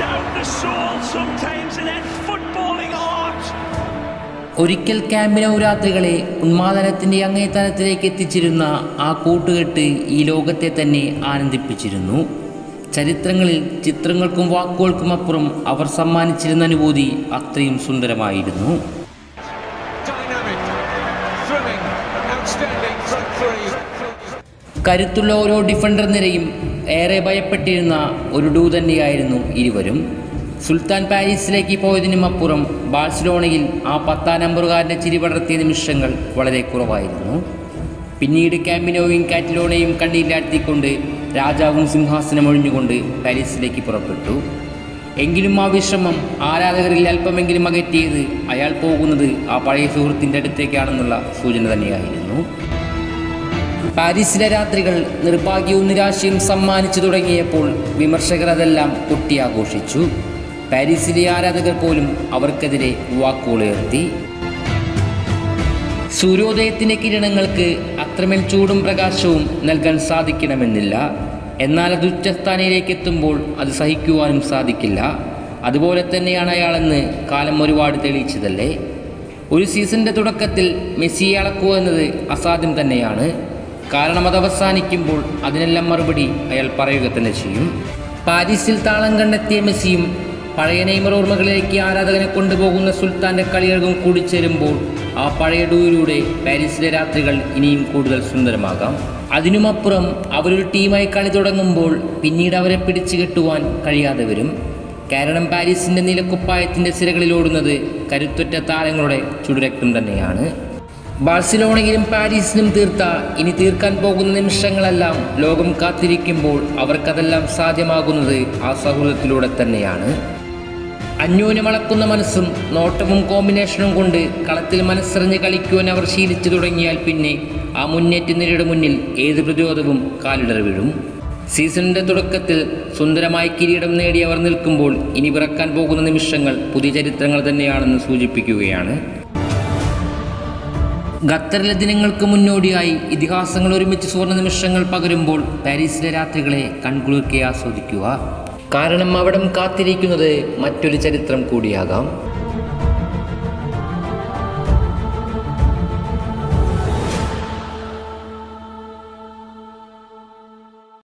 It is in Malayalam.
out the soul sometimes in that footballing art. ഒരിക്കൽ ക്യാമ്പിനോ രാത്രികളെ ഉന്മാദനത്തിൻ്റെ അങ്ങേത്തലത്തിലേക്ക് എത്തിച്ചിരുന്ന ആ കൂട്ടുകെട്ട് ഈ ലോകത്തെ തന്നെ ആനന്ദിപ്പിച്ചിരുന്നു ചരിത്രങ്ങളിൽ ചിത്രങ്ങൾക്കും വാക്കുകൾക്കും അപ്പുറം അവർ സമ്മാനിച്ചിരുന്ന അനുഭൂതി അത്രയും സുന്ദരമായിരുന്നു Dynamic, thrilling, outstanding front three. കരുത്തുള്ള ഓരോ ഡിഫൻഡർ നിരയും ഏറെ ഭയപ്പെട്ടിരുന്ന ഒരു ഡൂ തന്നെയായിരുന്നു ഇരുവരും സുൽത്താൻ പാരീസിലേക്ക് പോയതിനും അപ്പുറം ബാഴ്സലോണയിൽ ആ പത്താം നമ്പറുകാരൻ്റെ ചിരി പടർത്തിയ നിമിഷങ്ങൾ വളരെ കുറവായിരുന്നു പിന്നീട് ക്യാമ്പിനോയും കാറ്റലോണയും കണ്ണില്ലാഴ്ത്തിക്കൊണ്ട് രാജാവും സിംഹാസനം ഒഴിഞ്ഞുകൊണ്ട് പാരീസിലേക്ക് പുറപ്പെട്ടു എങ്കിലും ആ വിഷമം ആരാധകരിൽ അല്പമെങ്കിലും അകറ്റിയത് അയാൾ പോകുന്നത് ആ പഴയ സുഹൃത്തിൻ്റെ അടുത്തേക്കാണെന്നുള്ള സൂചന തന്നെയായിരുന്നു പാരീസിലെ രാത്രികൾ നിർഭാഗ്യവും നിരാശയും സമ്മാനിച്ചു തുടങ്ങിയപ്പോൾ വിമർശകർ അതെല്ലാം കൊട്ടിയാഘോഷിച്ചു പാരീസിലെ ആരാധകർ പോലും അവർക്കെതിരെ വാക്കുകളുയർത്തി സൂര്യോദയത്തിൻ്റെ കിരണങ്ങൾക്ക് അത്രമേൽ ചൂടും പ്രകാശവും നൽകാൻ സാധിക്കണമെന്നില്ല എന്നാൽ അത് ഉച്ചസ്ഥാനയിലേക്ക് എത്തുമ്പോൾ അത് സഹിക്കുവാനും സാധിക്കില്ല അതുപോലെ തന്നെയാണ് അയാളെന്ന് കാലം ഒരുപാട് തെളിയിച്ചതല്ലേ ഒരു സീസണിൻ്റെ തുടക്കത്തിൽ മെസ്സിയെ അളക്കുക എന്നത് അസാധ്യം തന്നെയാണ് കാരണം അത് അവസാനിക്കുമ്പോൾ അതിനെല്ലാം മറുപടി അയാൾ പറയുക തന്നെ ചെയ്യും പാരീസിൽ താളം കണ്ടെത്തിയ മെസ്സിയും പഴയ നെയ്മർ ഓർമ്മകളിലേക്ക് ആരാധകനെ കൊണ്ടുപോകുന്ന സുൽത്താൻ്റെ കളികളും കൂടിച്ചേരുമ്പോൾ ആ പഴയ ഡൂയിലൂടെ പാരീസിലെ രാത്രികൾ ഇനിയും കൂടുതൽ സുന്ദരമാകാം അതിനുമപ്പുറം അവരൊരു ടീമായി കളി തുടങ്ങുമ്പോൾ പിന്നീട് അവരെ പിടിച്ചു കെട്ടുവാൻ കഴിയാതെ വരും കാരണം പാരീസിൻ്റെ നീലക്കുപ്പായത്തിൻ്റെ സിരകളിൽ ഓടുന്നത് കരുത്തുറ്റ താരങ്ങളുടെ ചുടുരക്തം തന്നെയാണ് ബാഴ്സലോണയിലും പാരീസിലും തീർത്ത ഇനി തീർക്കാൻ പോകുന്ന നിമിഷങ്ങളെല്ലാം ലോകം കാത്തിരിക്കുമ്പോൾ അവർക്കതെല്ലാം സാധ്യമാകുന്നത് ആ സൗഹൃദത്തിലൂടെ തന്നെയാണ് അന്യോന്യം അളക്കുന്ന മനസ്സും നോട്ടവും കോമ്പിനേഷനും കൊണ്ട് കളത്തിൽ മനസ്സറിഞ്ഞ് കളിക്കുവാൻ അവർ ശീലിച്ചു തുടങ്ങിയാൽ പിന്നെ ആ മുന്നേറ്റ നിരയുടെ മുന്നിൽ ഏത് പ്രതിരോധവും കാലിടർ വീഴും സീസണിൻ്റെ തുടക്കത്തിൽ സുന്ദരമായ കിരീടം നേടി അവർ നിൽക്കുമ്പോൾ ഇനി പിറക്കാൻ പോകുന്ന നിമിഷങ്ങൾ പുതിയ ചരിത്രങ്ങൾ തന്നെയാണെന്ന് സൂചിപ്പിക്കുകയാണ് ഖത്തറിലെ ദിനങ്ങൾക്ക് മുന്നോടിയായി ഇതിഹാസങ്ങൾ ഒരുമിച്ച് സുവർണ്ണ നിമിഷങ്ങൾ പകരുമ്പോൾ പാരീസിലെ രാത്രികളെ കൺകുളിർക്കെ ആസ്വദിക്കുക കാരണം അവിടം കാത്തിരിക്കുന്നത് മറ്റൊരു ചരിത്രം കൂടിയാകാം